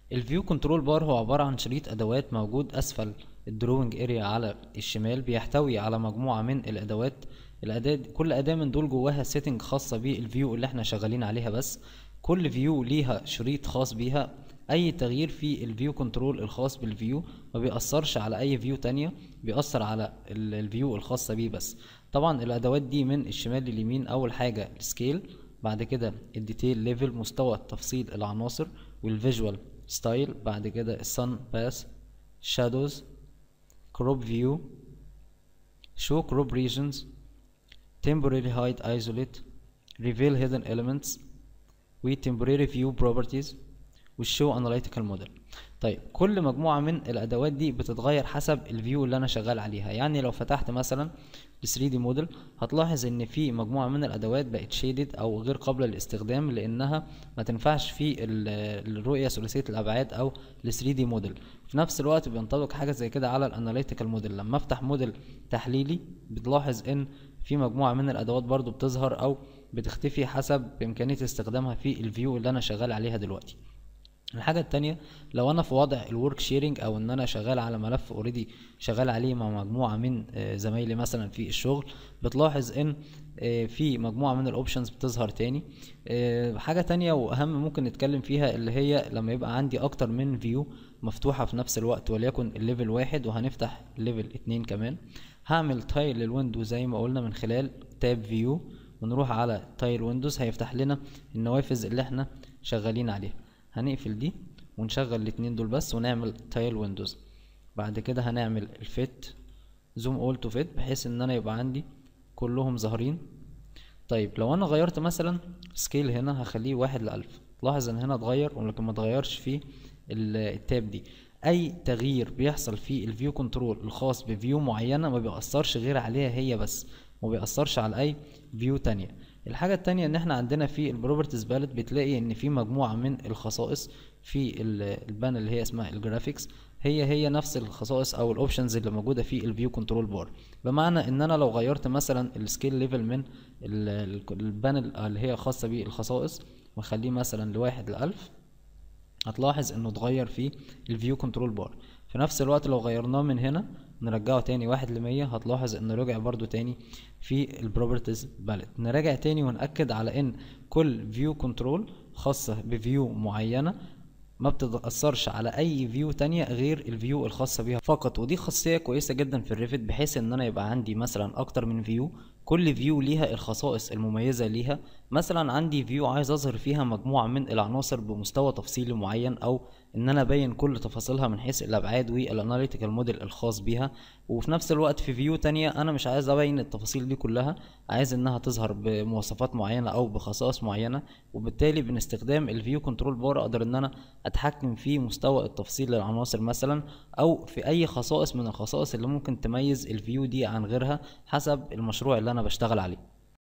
الفيو كنترول بار هو عبارة عن شريط أدوات موجود أسفل الدروينج اريا على الشمال بيحتوي على مجموعة من الأدوات الأداة كل أداة من دول جواها سيتنج خاصة بالفيو اللي احنا شغالين عليها بس كل فيو ليها شريط خاص بيها أي تغيير في الفيو كنترول الخاص بالفيو ما بيأثرش على أي فيو تانية بيأثر على ال- الفيو الخاصة بيه بس طبعا الأدوات دي من الشمال لليمين أول حاجة السكيل بعد كده الديتيل ليفل مستوى تفصيل العناصر والفيجوال ستايل بعد كده السن باس شادوز كروب فيو show crop regions temporary hide isolate reveal hidden elements و temporary view properties والshow analytical model طيب كل مجموعة من الأدوات دي بتتغير حسب الفيو اللي أنا شغال عليها يعني لو فتحت مثلا ال 3D موديل هتلاحظ إن في مجموعة من الأدوات بقت شيدد أو غير قابلة للاستخدام لأنها ما تنفعش في ال- الرؤية ثلاثية الأبعاد أو ال 3D موديل في نفس الوقت بينطبق حاجة زي كده على الاناليتيكال موديل لما افتح موديل تحليلي بتلاحظ ان في مجموعة من الادوات برضو بتظهر او بتختفي حسب امكانية استخدامها في الفيو اللي انا شغال عليها دلوقتي الحاجة التانية لو انا في وضع الورك شيرنج او ان انا شغال على ملف اوريدي شغال عليه مع مجموعة من آه، زمايلي مثلا في الشغل بتلاحظ ان آه، في مجموعة من الاوبشنز بتظهر تاني آه، حاجة تانية واهم ممكن نتكلم فيها اللي هي لما يبقى عندي اكتر من فيو مفتوحة في نفس الوقت وليكن الليفل واحد وهنفتح ليفل اتنين كمان هعمل تايل للويندو زي ما قلنا من خلال تاب فيو ونروح على تايل ويندوز هيفتح لنا النوافذ اللي احنا شغالين عليها هنقفل دي ونشغل الاتنين دول بس ونعمل تايل ويندوز بعد كده هنعمل الفيت زوم اول تو فيت بحيث ان انا يبقى عندي كلهم ظاهرين طيب لو انا غيرت مثلا سكيل هنا هخليه واحد لألف لاحظ ان هنا اتغير ولكن ما اتغيرش في ال- التاب دي اي تغيير بيحصل في الفيو كنترول الخاص بفيو معينة ما بيأثرش غير عليها هي بس ما بيأثرش على اي فيو تانية الحاجة التانية ان احنا عندنا في البروبرتيز باليت بتلاقي ان في مجموعة من الخصائص في ال- البانل اللي هي اسمها الجرافيكس هي هي نفس الخصائص او الاوبشنز اللي موجوده في الفيو كنترول بار بمعنى ان انا لو غيرت مثلا السكيل ليفل من ال- ال- البانل اللي هي خاصه بالخصائص واخليه مثلا لواحد لألف هتلاحظ انه اتغير في الفيو كنترول بار في نفس الوقت لو غيرناه من هنا نرجعه تاني واحد لمية هتلاحظ انه رجع برضو تاني في البروبرتيز باليت نراجع تاني ونأكد على ان كل فيو كنترول خاصة بفيو معينة ما بتتأثرش على أي فيو تانية غير الفيو الخاصة بيها فقط ودي خاصية كويسة جدا في الريفت بحيث إن أنا يبقى عندي مثلا أكتر من فيو كل فيو ليها الخصائص المميزة ليها مثلا عندي فيو عايز أظهر فيها مجموعة من العناصر بمستوى تفصيلي معين أو إن أنا أبين كل تفاصيلها من حيث الأبعاد والأناليتيكال موديل الخاص بيها وفي نفس الوقت في فيو تانية أنا مش عايز أبين التفاصيل دي كلها عايز إنها تظهر بمواصفات معينة أو بخصائص معينة وبالتالي من استخدام الفيو كنترول بار أقدر إن أنا أتحكم في مستوى التفصيل للعناصر مثلا أو في أي خصائص من الخصائص اللي ممكن تميز الفيو دي عن غيرها حسب المشروع اللي أنا بشتغل عليه